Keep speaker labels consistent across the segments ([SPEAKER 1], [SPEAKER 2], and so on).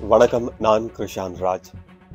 [SPEAKER 1] வணக்கம் நான் கிருஷான் ராஜ்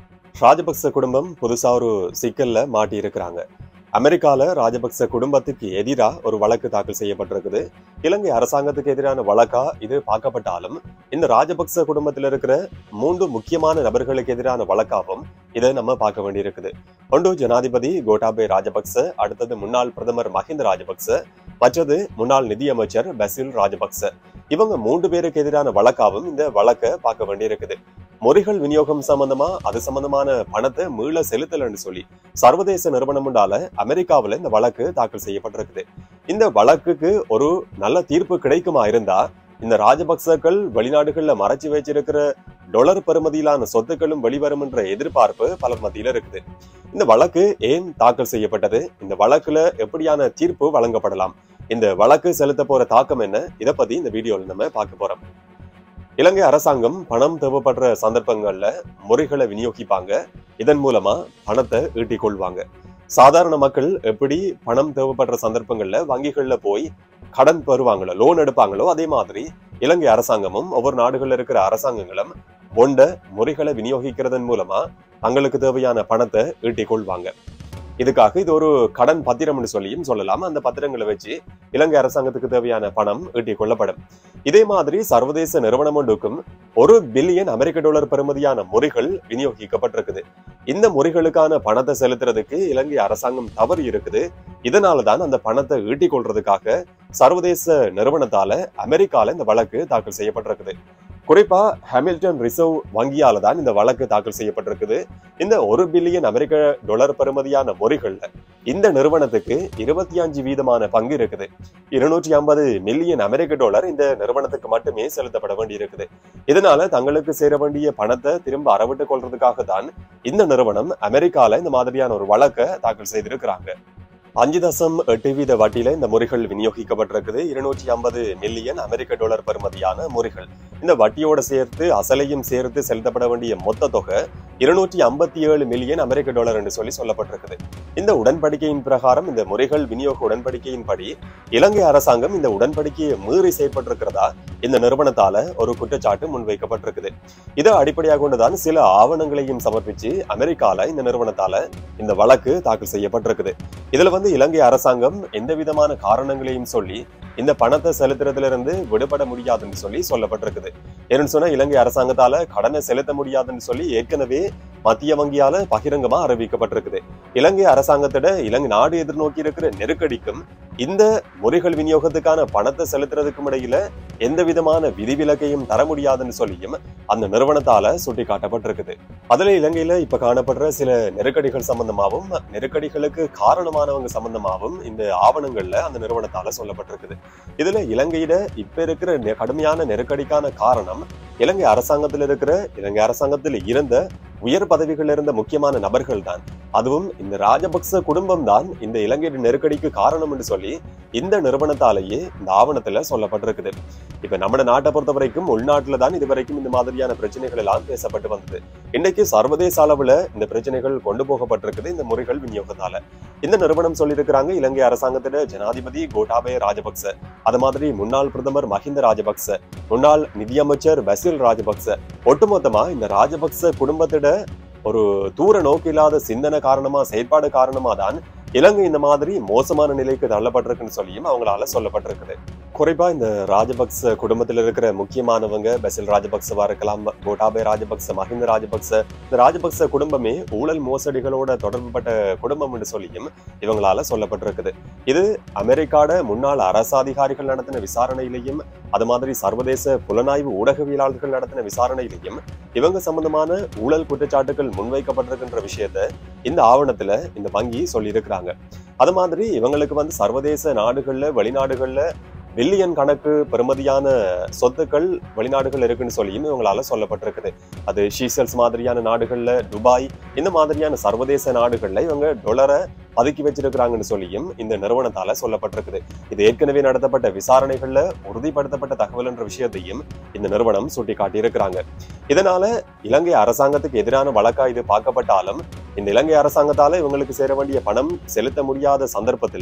[SPEAKER 1] ராஜபக்ச குடும்பம் புதுசா ஒரு சிக்கல்ல மாட்டி இருக்கிறாங்க அமெரிக்கால ராஜபக்ச குடும்பத்துக்கு எதிரா ஒரு வழக்கு தாக்கல் செய்யப்பட்டிருக்குது இலங்கை அரசாங்கத்துக்கு எதிரான வழக்கா இது பார்க்கப்பட்டாலும் இந்த ராஜபக்ச குடும்பத்தில் இருக்கிற மூன்று முக்கியமான நபர்களுக்கு எதிரான வழக்காகவும் இதை நம்ம பார்க்க வேண்டியிருக்குது ஒன்று ஜனாதிபதி கோட்டாபே ராஜபக்ச அடுத்தது முன்னாள் பிரதமர் மஹிந்த ராஜபக்ச மற்றது முன்னாள் நிதியமைச்சர் பசில் ராஜபக்ச இவங்க மூன்று பேருக்கு எதிரான வழக்காவும் இந்த வழக்கை பார்க்க வேண்டியிருக்குது முறைகள் விநியோகம் சம்பந்தமா அது சம்பந்தமான பணத்தை மீள செலுத்தலன்னு சொல்லி சர்வதேச நிறுவனம் உண்டால அமெரிக்காவுல இந்த வழக்கு தாக்கல் செய்யப்பட்டிருக்குது இந்த வழக்குக்கு ஒரு நல்ல தீர்ப்பு கிடைக்குமா இருந்தா இந்த ராஜபக்சர்கள் வெளிநாடுகள்ல மறைச்சு வச்சிருக்கிற டொலர் பெறுமதியிலான சொத்துக்களும் வெளிவரும் என்ற எதிர்பார்ப்பு பலர் மத்தியில இருக்குது இந்த வழக்கு ஏன் தாக்கல் செய்யப்பட்டது இந்த வழக்குல எப்படியான தீர்ப்பு வழங்கப்படலாம் இந்த வழக்கு செலுத்த போற தாக்கம் என்ன இதை பத்தி இந்த வீடியோல நம்ம பார்க்க போறோம் இலங்கை அரசாங்கம் பணம் தேவைப்படுற சந்தர்ப்பங்கள்ல முறைகளை விநியோகிப்பாங்க இதன் மூலமா பணத்தை ஈட்டிக் கொள்வாங்க சாதாரண மக்கள் எப்படி பணம் தேவைப்படுற சந்தர்ப்பங்கள்ல வங்கிகள்ல போய் கடன் பெறுவாங்களோ லோன் எடுப்பாங்களோ அதே மாதிரி இலங்கை அரசாங்கமும் ஒவ்வொரு நாடுகள்ல இருக்கிற அரசாங்கங்களும் பொண்ட முறைகளை விநியோகிக்கிறதன் மூலமா தங்களுக்கு தேவையான பணத்தை ஈட்டிக் கொள்வாங்க இதுக்காக இது ஒரு கடன் பத்திரம்னு சொல்லியும் சொல்லலாம் அந்த பத்திரங்களை வச்சு இலங்கை அரசாங்கத்துக்கு தேவையான பணம் ஈட்டிக் கொள்ளப்படும் இதே மாதிரி சர்வதேச நிறுவனம் ஒன்றுக்கும் ஒரு பில்லியன் அமெரிக்க டாலர் பெறுமதியான முறைகள் விநியோகிக்கப்பட்டிருக்குது இந்த முறைகளுக்கான பணத்தை செலுத்துறதுக்கு இலங்கை அரசாங்கம் தவறு இருக்குது இதனாலதான் அந்த பணத்தை ஈட்டிக் கொள்றதுக்காக சர்வதேச நிறுவனத்தால அமெரிக்கால இந்த வழக்கு தாக்கல் செய்யப்பட்டிருக்குது குறிப்பா ஹாமில்டன் ரிசர்வ் வங்கியால தான் இந்த வழக்கு தாக்கல் செய்யப்பட்டிருக்குது இந்த ஒரு பில்லியன் அமெரிக்க டாலர் பெறுமதியான முறைகள்ல இந்த நிறுவனத்துக்கு இருபத்தி அஞ்சு வீதமான பங்கு இருக்குது இருநூற்றி ஐம்பது மில்லியன் அமெரிக்க டாலர் இந்த நிறுவனத்துக்கு மட்டுமே செலுத்தப்பட வேண்டி இருக்குது இதனால தங்களுக்கு சேர வேண்டிய பணத்தை திரும்ப அறவிட்டுக் கொள்றதுக்காக தான் இந்த நிறுவனம் அமெரிக்கால இந்த மாதிரியான ஒரு வழக்கை தாக்கல் செய்திருக்கிறாங்க அஞ்சு தசம் எட்டு வீத வட்டியில இந்த முறைகள் விநியோகிக்கப்பட்டிருக்குது இருநூற்றி ஐம்பது மில்லியன் அமெரிக்க டாலர் பெறுமதியான முறைகள் இந்த வட்டியோட சேர்த்து அசலையும் சேர்த்து செலுத்தப்பட வேண்டிய மொத்த தொகை இருநூற்றி ஐம்பத்தி ஏழு மில்லியன் அமெரிக்க டாலர் என்று சொல்லி சொல்லப்பட்டிருக்குது இந்த உடன்படிக்கையின் பிரகாரம் இந்த முறைகள் விநியோக உடன்படிக்கையின்படி இலங்கை அரசாங்கம் இந்த உடன்படிக்கையை மீறி செயற்பட்டிருக்கிறதா இந்த நிறுவனத்தால ஒரு குற்றச்சாட்டு முன்வைக்கப்பட்டிருக்குது இதை அடிப்படையாக கொண்டுதான் சில ஆவணங்களையும் சமர்ப்பிச்சு அமெரிக்கால இந்த நிறுவனத்தால இந்த வழக்கு தாக்கல் செய்யப்பட்டிருக்குது இதுல வந்து இலங்கை அரசாங்கம் எந்த விதமான காரணங்களையும் சொல்லி இந்த பணத்தை செலுத்துறதுல இருந்து விடுபட முடியாதுன்னு சொல்லி சொல்லப்பட்டிருக்குது ஏன்னு சொன்னா இலங்கை அரசாங்கத்தால கடனை செலுத்த முடியாதுன்னு சொல்லி ஏற்கனவே மத்திய வங்கியால பகிரங்கமா அறிவிக்கப்பட்டிருக்குது இலங்கை அரசாங்கத்திட இலங்கை நாடு எதிர்நோக்கி இருக்கிற நெருக்கடிக்கும் இந்த முறைகள் விநியோகத்துக்கான பணத்தை செலுத்துறதுக்கும் இடையில எந்த விதமான விதிவிலக்கையும் தர முடியாதுன்னு சொல்லியும் அந்த நிறுவனத்தால சுட்டி காட்டப்பட்டிருக்குது அதுல இலங்கையில இப்ப காணப்படுற சில நெருக்கடிகள் சம்பந்தமாகவும் நெருக்கடிகளுக்கு காரணமானவங்க சம்பந்தமாகவும் இந்த ஆவணங்கள்ல அந்த நிறுவனத்தால சொல்லப்பட்டிருக்குது இதுல இலங்கையில இப்ப இருக்கிற நெ- கடுமையான நெருக்கடிக்கான காரணம் இலங்கை அரசாங்கத்தில் இருக்கிற இலங்கை அரசாங்கத்தில் இருந்த உயர் பதவிகள் இருந்த முக்கியமான நபர்கள் தான் அதுவும் இந்த ராஜபக்ச குடும்பம் தான் இந்த இலங்கையின் நெருக்கடிக்கு காரணம் என்று சொல்லி இந்த நிறுவனத்தாலேயே இந்த ஆவணத்துல சொல்லப்பட்டிருக்குது இப்ப நம்ம நாட்டை பொறுத்த வரைக்கும் உள்நாட்டுல தான் இதுவரைக்கும் இந்த மாதிரியான பிரச்சனைகள் எல்லாம் பேசப்பட்டு வந்தது இன்னைக்கு சர்வதேச அளவுல இந்த பிரச்சனைகள் கொண்டு போகப்பட்டிருக்குது இந்த முறைகள் விநியோகத்தால இந்த நிறுவனம் சொல்லியிருக்கிறாங்க இலங்கை அரசாங்கத்திட ஜனாதிபதி கோட்டாபய ராஜபக்ச அது மாதிரி முன்னாள் பிரதமர் மஹிந்த ராஜபக்ச முன்னாள் நிதியமைச்சர் பசில் ராஜபக்ச ஒட்டுமொத்தமா இந்த ராஜபக்ச குடும்பத்திட ஒரு தூர நோக்கு இல்லாத சிந்தனை காரணமா செயற்பாடு காரணமா தான் இலங்கை இந்த மாதிரி மோசமான நிலைக்கு தள்ளப்பட்டிருக்குன்னு சொல்லியும் அவங்களால சொல்லப்பட்டிருக்குது குறிப்பா இந்த ராஜபக்ச குடும்பத்தில் இருக்கிற முக்கியமானவங்க பசில் ராஜபக்சவா இருக்கலாம் கோட்டாபய ராஜபக்ச மஹிந்த ராஜபக்ச இந்த ராஜபக்ச குடும்பமே ஊழல் மோசடிகளோட தொடர்புபட்ட குடும்பம் என்று சொல்லியும் இவங்களால சொல்லப்பட்டிருக்குது இது அமெரிக்காட முன்னாள் அரசு அதிகாரிகள் நடத்தின விசாரணையிலையும் அது மாதிரி சர்வதேச புலனாய்வு ஊடகவியலாளர்கள் நடத்தின விசாரணையிலையும் இவங்க சம்பந்தமான ஊழல் குற்றச்சாட்டுகள் முன்வைக்கப்பட்டிருக்கின்ற விஷயத்த இந்த ஆவணத்துல இந்த வங்கி சொல்லியிருக்கிறாங்க அது மாதிரி இவங்களுக்கு வந்து சர்வதேச நாடுகள்ல வெளிநாடுகள்ல பில்லியன் கணக்கு பெறுமதியான சொத்துக்கள் வெளிநாடுகள் இருக்குன்னு சொல்லியும் இவங்களால சொல்லப்பட்டிருக்குது அது ஷீசல்ஸ் மாதிரியான நாடுகள்ல துபாய் இந்த மாதிரியான சர்வதேச நாடுகள்ல இவங்க டொலரை பதுக்கி வச்சிருக்கிறாங்கன்னு சொல்லியும் இந்த நிறுவனத்தால சொல்லப்பட்டிருக்குது இது ஏற்கனவே நடத்தப்பட்ட விசாரணைகள்ல உறுதிப்படுத்தப்பட்ட தகவல் என்ற விஷயத்தையும் இந்த நிறுவனம் சுட்டி காட்டியிருக்கிறாங்க இதனால இலங்கை அரசாங்கத்துக்கு எதிரான வழக்கா இது பார்க்கப்பட்டாலும் இந்த இலங்கை அரசாங்கத்தால இவங்களுக்கு சேர வேண்டிய பணம் செலுத்த முடியாத சந்தர்ப்பத்துல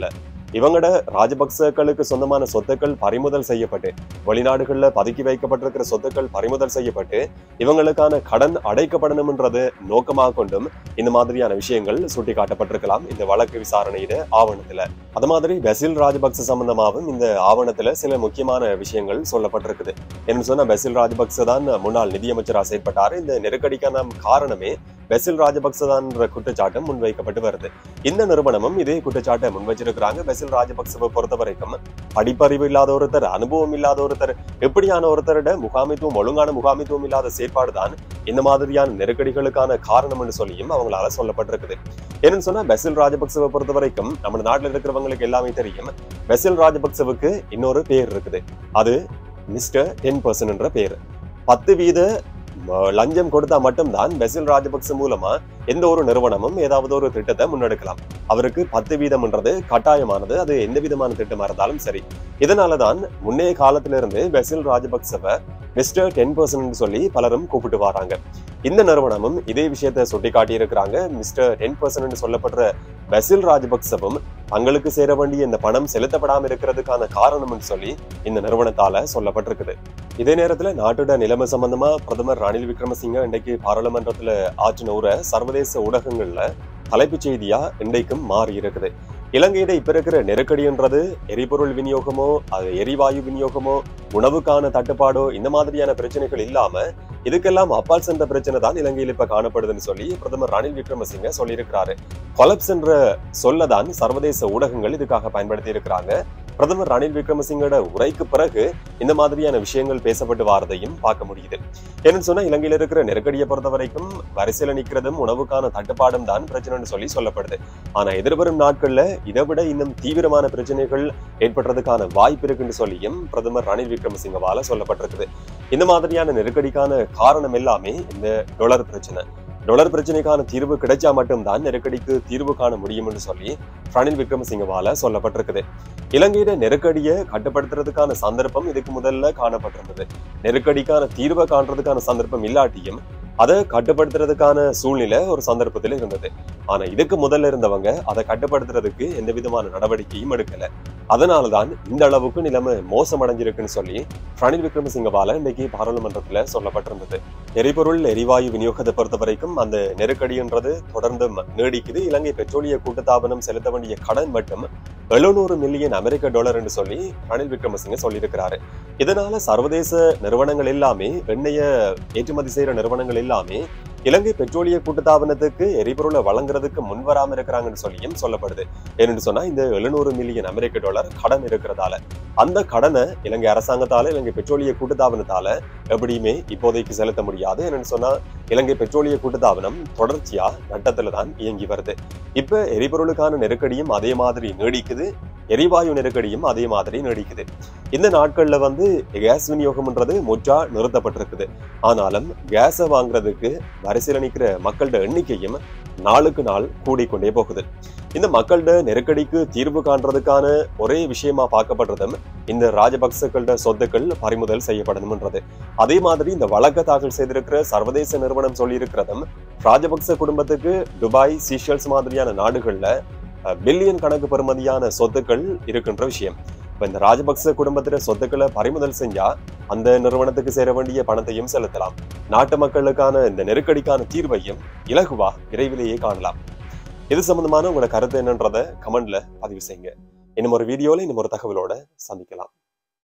[SPEAKER 1] இவங்கட ராஜபக்சக்களுக்கு சொந்தமான சொத்துக்கள் பறிமுதல் செய்யப்பட்டு வெளிநாடுகள்ல பதுக்கி வைக்கப்பட்டிருக்கிற சொத்துக்கள் பறிமுதல் செய்யப்பட்டு இவங்களுக்கான கடன் அடைக்கப்படணும்ன்றது நோக்கமாக கொண்டும் இந்த மாதிரியான விஷயங்கள் சுட்டிக்காட்டப்பட்டிருக்கலாம் இந்த வழக்கு விசாரணையில ஆவணத்துல அது மாதிரி பெசில் ராஜபக்ச சம்பந்தமாகவும் இந்த ஆவணத்துல சில முக்கியமான விஷயங்கள் சொல்லப்பட்டிருக்குது என்ன சொன்னா பெசில் ராஜபக்ச தான் முன்னாள் நிதியமைச்சராக செயற்பட்டாரு இந்த நெருக்கடிக்கான காரணமே பெசில் ராஜபக்ச தான் குற்றச்சாட்டம் முன்வைக்கப்பட்டு வருது இந்த நிறுவனமும் இதே குற்றச்சாட்டை முன்வச்சிருக்கிறாங்க பெசில் ராஜபக்சவை பொறுத்த வரைக்கும் படிப்பறிவு இல்லாத ஒருத்தர் அனுபவம் இல்லாத ஒருத்தர் எப்படியான ஒருத்தரிட முகாமித்துவம் ஒழுங்கான முகாமித்துவம் இல்லாத செயற்பாடு தான் இந்த மாதிரியான நெருக்கடிகளுக்கான காரணம்னு சொல்லியும் அவங்களால சொல்லப்பட்டிருக்குது என்னன்னு சொன்னா பெசில் ராஜபக்சவை பொறுத்த வரைக்கும் நம்ம நாட்டுல இருக்கிறவங்களுக்கு எல்லாமே தெரியும் பெசில் ராஜபக்சவுக்கு இன்னொரு பேர் இருக்குது அது மிஸ்டர் டென் பர்சன்ட் என்ற பேர் பத்து வீத ம- லஞ்சம் கொடுத்தா மட்டும்தான் பெசில் ராஜபக்ச மூலமா எந்த ஒரு நிறுவனமும் ஏதாவது ஒரு திட்டத்தை முன்னெடுக்கலாம் அவருக்கு பத்து வீதம்ன்றது கட்டாயமானது அது எந்த விதமான திட்டமா இருந்தாலும் சரி இதனாலதான் முன்னைய காலத்திலிருந்து பெசில் ராஜபக்சவை மிஸ்டர் டென் பர்சன்ட் சொல்லி பலரும் கூப்பிட்டு வராங்க இந்த நிறுவனமும் இதே விஷயத்தை சுட்டி காட்டியிருக்கிறாங்க மிஸ்டர் டென் பர்சன்ட் சொல்லப்படுற பெசில் ராஜபக்சவும் தங்களுக்கு சேர வேண்டிய இந்த பணம் செலுத்தப்படாம இருக்கிறதுக்கான காரணம்னு சொல்லி இந்த நிறுவனத்தால சொல்லப்பட்டிருக்குது இதே நேரத்துல நாட்டோட நிலைமை சம்பந்தமா பிரதமர் ரணில் விக்ரமசிங்க இன்றைக்கு பாராளுமன்றத்துல ஆற்றின உரை சர்வதேச ஊடகங்கள்ல தலைப்புச் செய்தியா இன்றைக்கும் மாறி இருக்குது இலங்கையில இப்ப இருக்கிற நெருக்கடின்றது எரிபொருள் விநியோகமோ அது எரிவாயு விநியோகமோ உணவுக்கான தட்டுப்பாடோ இந்த மாதிரியான பிரச்சனைகள் இல்லாம இதுக்கெல்லாம் அப்பால் சென்ற பிரச்சனை தான் இலங்கையில் இப்ப காணப்படுதுன்னு சொல்லி பிரதமர் ரணில் விக்ரமசிங்க சொல்லியிருக்கிறாரு கொலப்ஸ் என்ற சொல்லதான் சர்வதேச ஊடகங்கள் இதுக்காக பயன்படுத்தி இருக்கிறாங்க பிரதமர் ரணில் விக்ரமசிங்கோட உரைக்கு பிறகு இந்த மாதிரியான விஷயங்கள் பேசப்பட்டு வாரதையும் பார்க்க முடியுது என்னன்னு சொன்னா இலங்கையில இருக்கிற நெருக்கடியை பொறுத்த வரைக்கும் வரிசையில நிக்கிறதும் உணவுக்கான தட்டுப்பாடும் தான் பிரச்சனைன்னு சொல்லி சொல்லப்படுது ஆனா எதிர்வரும் நாட்கள்ல இதை விட இன்னும் தீவிரமான பிரச்சனைகள் ஏற்படுறதுக்கான வாய்ப்பு இருக்குன்னு சொல்லியும் பிரதமர் ரணில் விக்ரமசிங்கவால சொல்லப்பட்டிருக்குது இந்த மாதிரியான நெருக்கடிக்கான காரணம் எல்லாமே இந்த டொலர் பிரச்சனை டொலர் பிரச்சனைக்கான தீர்வு கிடைச்சா மட்டும்தான் நெருக்கடிக்கு தீர்வு காண முடியும்னு சொல்லி ரணில் விக்ரமசிங்கவால சொல்லப்பட்டிருக்குது இலங்கையில நெருக்கடியை கட்டுப்படுத்துறதுக்கான சந்தர்ப்பம் இதுக்கு முதல்ல காணப்பட்டிருந்தது நெருக்கடிக்கான தீர்வை காண்றதுக்கான சந்தர்ப்பம் இல்லாட்டியும் அதை கட்டுப்படுத்துறதுக்கான சூழ்நிலை ஒரு சந்தர்ப்பத்தில் இருந்தது ஆனா இதுக்கு முதல்ல இருந்தவங்க அதை கட்டுப்படுத்துறதுக்கு எந்த விதமான நடவடிக்கையும் எடுக்கல அதனாலதான் இந்த அளவுக்கு நிலைமை மோசமடைஞ்சிருக்குன்னு சொல்லி ரணில் விக்ரமசிங்கவால இன்னைக்கு பாராளுமன்றத்துல சொல்லப்பட்டிருந்தது எரிபொருள் எரிவாயு விநியோகத்தை பொறுத்த வரைக்கும் அந்த நெருக்கடின்றது தொடர்ந்து ம- நீடிக்குது இலங்கை பெட்ரோலிய கூட்டுத்தாபனம் செலுத்த வேண்டிய கடன் மட்டும் எழுநூறு மில்லியன் அமெரிக்க டாலர் என்று சொல்லி ரணில் விக்ரமசிங்க சொல்லியிருக்கிறாரு இதனால சர்வதேச நிறுவனங்கள் எல்லாமே எண்ணெய ஏற்றுமதி செய்யற நிறுவனங்கள் எல்லாமே இலங்கை பெட்ரோலிய கூட்டுத்தாபனத்துக்கு எரிபொருளை வழங்குறதுக்கு முன்வராம இருக்கிறாங்கன்னு சொல்லியும் சொல்லப்படுது ஏன்னு சொன்னா இந்த எழுநூறு மில்லியன் அமெரிக்க டாலர் கடன் இருக்கிறதால அந்த கடனை இலங்கை அரசாங்கத்தால இலங்கை பெட்ரோலிய கூட்டுத்தாபனத்தால எப்படியுமே இப்போதைக்கு செலுத்த முடியாது என்னன்னு சொன்னா இலங்கை பெட்ரோலிய கூட்டுத்தாபனம் தொடர்ச்சியா நட்டத்துல தான் இயங்கி வருது இப்ப எரிபொருளுக்கான நெருக்கடியும் அதே மாதிரி நீடிக்குது எரிவாயு நெருக்கடியும் அதே மாதிரி நீடிக்குது இந்த நாட்கள்ல வந்து கேஸ் விநியோகம்ன்றது முற்றா நிறுத்தப்பட்டிருக்குது ஆனாலும் கேஸை வாங்குறதுக்கு வரிசையில நிக்கிற மக்களோட எண்ணிக்கையும் நாளுக்கு நாள் கூடிக்கொண்டே போகுது இந்த மக்களோட நெருக்கடிக்கு தீர்வு காண்றதுக்கான ஒரே விஷயமா பார்க்கப்படுறதும் இந்த ராஜபக்சர்களோட சொத்துக்கள் பறிமுதல் செய்யப்படணும்ன்றது அதே மாதிரி இந்த வழக்க தாக்கல் செய்திருக்கிற சர்வதேச நிறுவனம் சொல்லியிருக்கிறதும் ராஜபக்ச குடும்பத்துக்கு துபாய் சீஷல்ஸ் மாதிரியான நாடுகள்ல பில்லியன் கணக்கு பெறுமதியான சொத்துக்கள் இருக்கின்ற விஷயம் இப்ப இந்த ராஜபக்ச குடும்பத்தின சொத்துக்களை பறிமுதல் செஞ்சா அந்த நிறுவனத்துக்கு சேர வேண்டிய பணத்தையும் செலுத்தலாம் நாட்டு மக்களுக்கான இந்த நெருக்கடிக்கான தீர்வையும் இலகுவா விரைவிலேயே காணலாம் இது சம்பந்தமான உங்களோட கருத்து என்னன்றத கமெண்ட்ல பதிவு செய்யுங்க இன்னும் ஒரு வீடியோல இன்னும் ஒரு தகவலோட சந்திக்கலாம்